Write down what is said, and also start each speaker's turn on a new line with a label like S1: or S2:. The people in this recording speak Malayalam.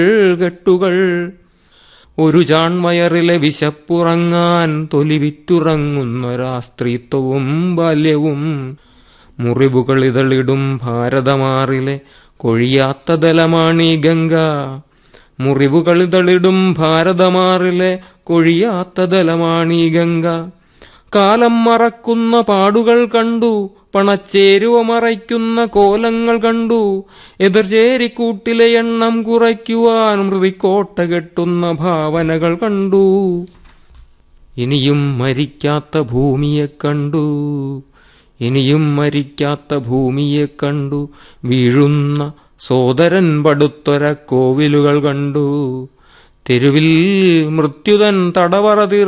S1: കെട്ടുകൾ ഒരു ചാൺവയറിലെ വിശപ്പുറങ്ങാൻ തൊലിവിറ്റുറങ്ങുന്നൊരാ സ്ത്രീത്വവും ബാല്യവും മുറിവുകൾ ഇതളിടും ഭാരതമാറിലെ കൊഴിയാത്ത ദലമാണീ ഗംഗ മുറിവുകൾ ഇതളിടും ഭാരതമാറിലെ കൊഴിയാത്ത ദലമാണീ ഗംഗ കാലം മറക്കുന്ന പാടുകൾ കണ്ടു പണച്ചേരുവ മറയ്ക്കുന്ന കോലങ്ങൾ കണ്ടു എതിർചേരിക്കൂട്ടിലെ എണ്ണം കുറയ്ക്കുവാൻ മൃതിക്കോട്ട കെട്ടുന്ന ഭാവനകൾ കണ്ടു ഇനിയും മരിക്കാത്ത ഭൂമിയെ കണ്ടു ഇനിയും മരിക്കാത്ത ഭൂമിയെ കണ്ടു വീഴുന്ന സോദരൻ പടുത്തൊര കോവിലുകൾ കണ്ടു തെരുവിൽ മൃത്യുതൻ തടവറ തീർ